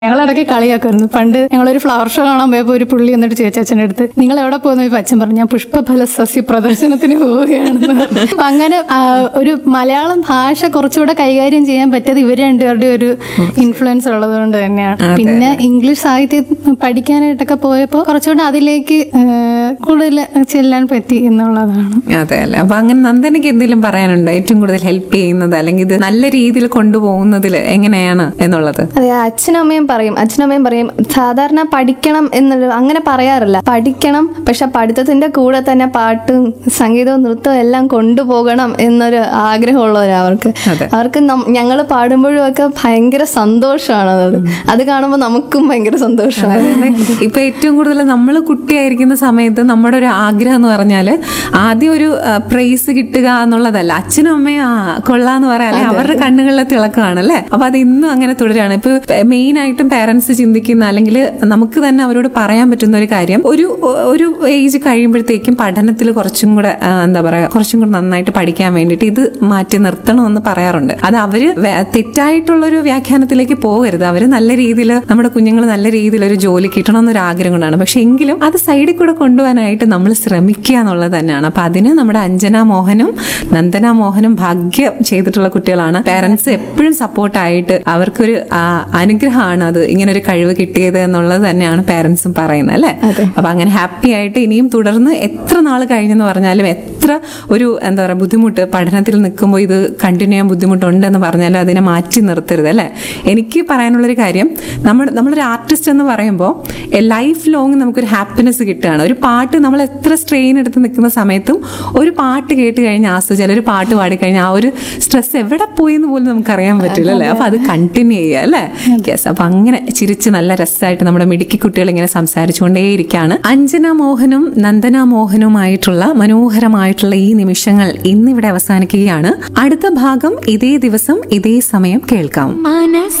ഞങ്ങളിടയ്ക്ക് കളിയാക്കുമായിരുന്നു പണ്ട് ഞങ്ങളൊരു flower show കാണാൻ പോയപ്പോൾ ഒരു പുള്ളി എന്നിട്ട് ചേച്ചച്ഛൻ്റെ അടുത്ത് നിങ്ങൾ എവിടെ പോകുന്നു ഇപ്പൊ അച്ഛൻ പറഞ്ഞു ഞാൻ പുഷ്പഫല സസ്യ പ്രദർശനത്തിന് പോവുകയാണെന്ന് അപ്പൊ അങ്ങനെ ആ, ഒരു മലയാളം ഭാഷ കുറച്ചുകൂടെ കൈകാര്യം ചെയ്യാൻ പറ്റിയത് ഇവർ രണ്ടുപേരുടെ ഒരു ഇൻഫ്ലുവൻസ് ഉള്ളത് കൊണ്ട് തന്നെയാണ് പിന്നെ ഇംഗ്ലീഷ് സാഹിത്യം പഠിക്കാനായിട്ടൊക്കെ പോയപ്പോൾ കുറച്ചുകൂടെ അതിലേക്ക് ആ, കൂടുതൽ ചെല്ലാൻ പറ്റി എന്നുള്ളതാണ് അതെ അല്ലേ അപ്പൊ അങ്ങനെ നന്ദനയ്ക്ക് എന്തെങ്കിലും പറയാനുണ്ടോ ഏറ്റവും കൂടുതൽ ഹെൽപ്പ് ചെയ്യുന്നത് അല്ലെങ്കിൽ ഇത് നല്ല രീതിയിൽ കൊണ്ടുപോകുന്നതിൽ എങ്ങനെയാണ് എന്നുള്ളത് അതെ അച്ഛനും അമ്മയും പറയും അച്ഛനും അമ്മയും പറയും സാധാരണ പഠിക്കണം എന്നൊരു അങ്ങനെ പറയാറില്ല പഠിക്കണം പക്ഷെ പഠിത്തത്തിന്റെ കൂടെ തന്നെ പാട്ടും സംഗീതവും നൃത്തവും എല്ലാം കൊണ്ടുപോകണം എന്നൊരു ആഗ്രഹമുള്ളവരാ അവർക്ക് അതെ. അവർക്ക് ഞങ്ങൾ പാടുമ്പോഴും ഒക്കെ ഭയങ്കര സന്തോഷമാണ് അത് അത് കാണുമ്പോൾ നമുക്കും ഭയങ്കര സന്തോഷമാണ് അതായത് ഇപ്പൊ ഏറ്റവും കൂടുതൽ നമ്മൾ കുട്ടിയായിരിക്കുന്ന സമയത്ത് നമ്മുടെ ഒരു ആഗ്രഹം എന്ന് പറഞ്ഞാല് ആദ്യം ഒരു പ്രൈസ് കിട്ടുക എന്നുള്ളതല്ല അച്ഛനും അമ്മയും ആ കൊള്ളാന്ന് പറയാല്ലേ അവരുടെ കണ്ണുകളിലെ തിളക്കമാണ് അല്ലേ അപ്പൊ അത് ഇന്നും അങ്ങനെ തുടരുകയാണ് ഇപ്പൊ മെയിൻ ആയിട്ടും പാരന്റ്സ് ചിന്തിക്കുന്ന അല്ലെങ്കിൽ നമുക്ക് തന്നെ അവരോട് പറയാൻ പറ്റുന്ന ഒരു കാര്യം ഒരു ഒരു ഏജ് കഴിയുമ്പോഴത്തേക്കും പഠനത്തിൽ കുറച്ചും കൂടെ ആ, എന്താ പറയാ കുറച്ചും കൂടെ നന്നായിട്ട് പഠിക്കാൻ വേണ്ടിയിട്ട് ഇത് മാറ്റി നിർത്തണമെന്ന് പറയാറുണ്ട് അത് അവര് വേ- തെറ്റായിട്ടുള്ളൊരു വ്യാഖ്യാനത്തിലേക്ക് പോകരുത് അവര് നല്ല രീതിയിൽ നമ്മുടെ കുഞ്ഞുങ്ങൾ നല്ല രീതിയിൽ ഒരു ജോലി കിട്ടണം എന്നൊരു ആഗ്രഹം കൊണ്ടാണ് പക്ഷെ എങ്കിലും അത് സൈഡിൽ കൂടെ കൊണ്ടുപോകാനായിട്ട് നമ്മൾ ശ്രമിക്കുക എന്നുള്ളത് തന്നെയാണ് അപ്പൊ അതിന് നമ്മുടെ അഞ്ജന മോഹനും നന്ദന മോഹനും ഭാഗ്യം ചെയ്തിട്ടുള്ള കുട്ടികളാണ് പാരന്റ്സ് എപ്പോഴും സപ്പോർട്ടായിട്ട് അവർക്കൊരു ആ, അനുഗ്രഹമാണ് അത് ഇങ്ങനെ ഒരു കഴിവ് കിട്ടിയത് എന്നുള്ളത് തന്നെയാണ് പാരന്റ്സും പറയുന്നത് അല്ലെ അപ്പൊ അങ്ങനെ ഹാപ്പി ആയിട്ട് ഇനിയും തുടർന്ന് എത്ര നാൾ കഴിഞ്ഞെന്ന് പറഞ്ഞാലും എത്ര ഒരു എന്താ പറയുക ബുദ്ധിമുട്ട് പഠനത്തിൽ നിൽക്കുമ്പോൾ ഇത് കണ്ടിന്യൂ ചെയ്യാൻ ബുദ്ധിമുട്ടുണ്ടെന്ന് പറഞ്ഞാലും അതിനെ മാറ്റി നിർത്തരുത് അല്ലേ എനിക്ക് പറയാനുള്ളൊരു കാര്യം നമ്മൾ നമ്മളൊരു ആർട്ടിസ്റ്റ് എന്ന് പറയുമ്പോൾ ലൈഫ് ലോങ് നമുക്കൊരു ഹാപ്പിനെസ് കിട്ടുകയാണ് ഒരു പാട്ട് നമ്മൾ എത്ര സ്ട്രെയിൻ എടുത്ത് നിൽക്കുന്ന സമയത്തും ഒരു പാട്ട് കേട്ട് കഴിഞ്ഞാൽ ആസ്വദിച്ചാൽ ഒരു പാട്ട് പാടിക്കഴിഞ്ഞാൽ ആ ഒരു സ്ട്രെസ് എവിടെ പോയി എന്ന് പോലും നമുക്ക് അറിയാൻ പറ്റില്ല അല്ലേ അപ്പൊ അത് കണ്ടിന്യൂ ചെയ്യുക അല്ലേ യെസ് അപ്പൊ അങ്ങനെ ചിരിച്ച് നല്ല രസമായിട്ട് നമ്മുടെ മിടുക്കി കുട്ടികൾ ഇങ്ങനെ സംസാരിച്ചുകൊണ്ടേയിരിക്കുകയാണ് അഞ്ജന മോഹനും നന്ദന മോഹനുമായിട്ടുള്ള മനോഹരമായിട്ടുള്ള ഈ നിമിഷങ്ങൾ ഇന്നിവിടെ അവസാനിക്കുകയാണ് അടുത്ത ഭാഗം ഇതേ ദിവസം ഇതേ സമയം കേൾക്കാം